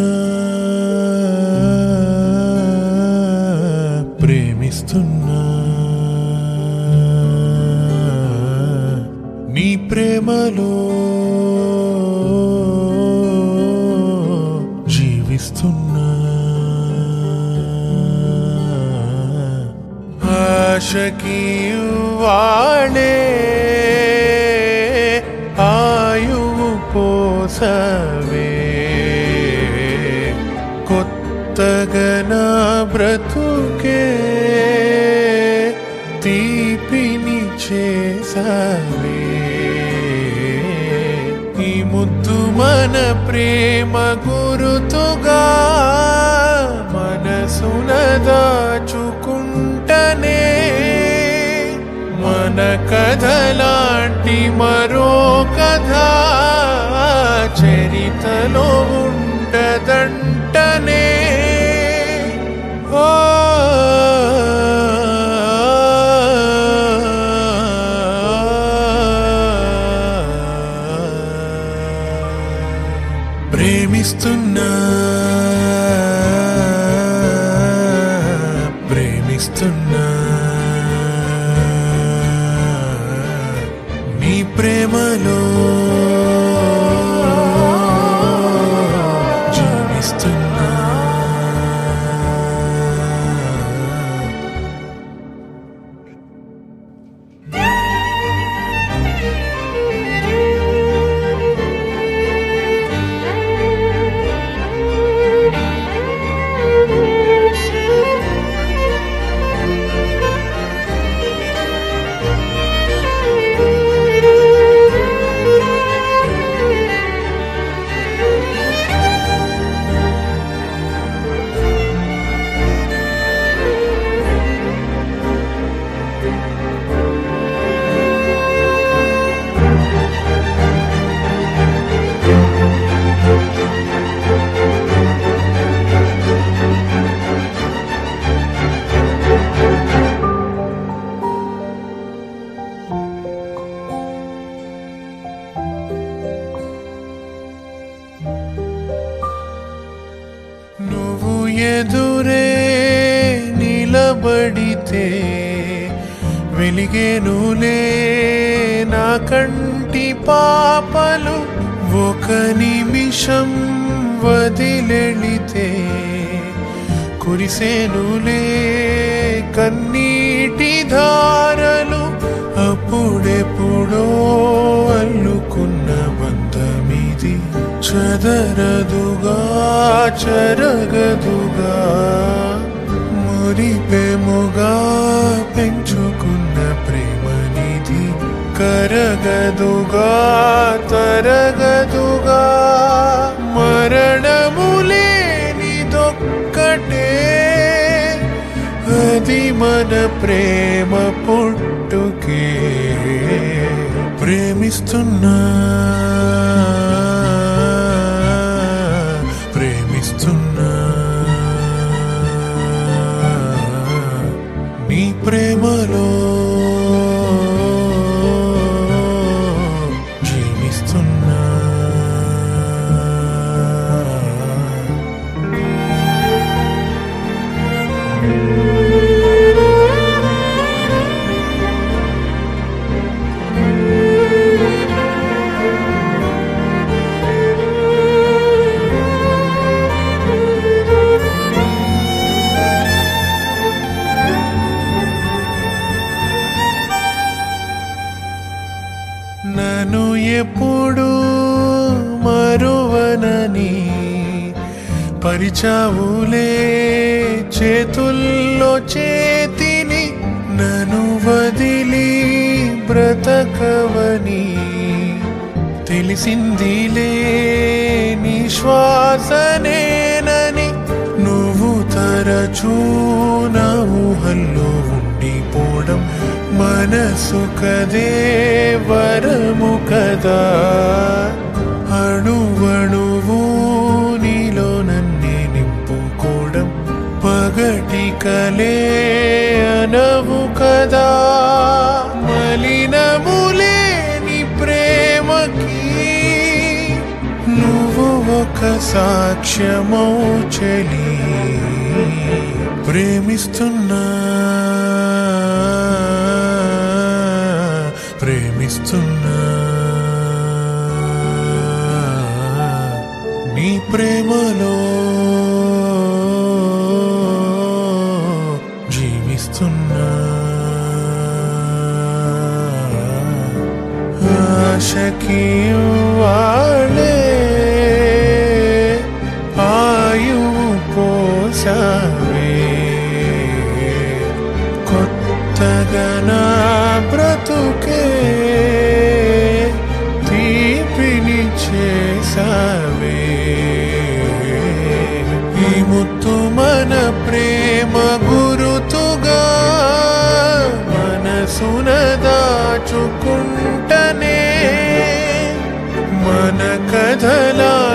ప్రేమిస్తున్నా నీ ప్రేమలో జీవిస్తున్నా ఆశకి వాడే ఆయువు పోసవే కొత్తగా నా బ్రతుకే తీపిని చేసావే ఈ ముద్దు మన ప్రేమ గురుతుగా మనసున దాచుకుంటనే మన కథలాంటి మరో కథ చరితలో ఉండదంటనే ఓ ప్రేమిస్తున్నా ప్రేమిస్తున్నా నీ ప్రేమలో జీవిస్తున్నా నువ్వు ఎదురే నిలబడితే వెలిగేనులే నా కంటి పాపలు ఒక నిమిషం వదిలెళితే కురిసేనులే కన్నీటి ధారలు అప్పుడెప్పుడో అల్లుకున్న బంధమిది చదరదుగా చరగదుగా మురిపెముగా పెంచుకున్న ప్రేమనిది కరగదుగా తరగదుగా మరణములేనిదొక్కటే అది మన ప్రేమ పుట్టుకే ప్రేమిస్తున్నా ప్రేమిస్తున్నా నీ ప్రేమలో జీవిస్తున్నా నన్ను ఎప్పుడు మరువనని పరిచావులే చేతుల్లో చేతిని నన్ను వదిలి బ్రతకవని తెలిసిందిలే నీ శ్వాసనేనని నువ్వు తరచూ నా ఊహల్లో ఉండిపోవడం మనసు కదే వరము కదా అణువణువు నీలో నన్నే నింపుకోవడం పగటి కలే అనవు కదా మలినములేని ప్రేమకి నువ్వు ఒక ఒక సాక్ష్యమౌ చెలి ప్రేమిస్తున్నా ప్రేమిస్తున్నా నీ ప్రేమలో జీవిస్తున్నా ఆశకి వాడే ఆయువు పోసావే కొత్తగా నా బ్రతుకే తీపిని చేసావే ఈ ముత్తు మన ప్రేమ గురుతుగా మనసున దాచుకుంటనే మన కథలా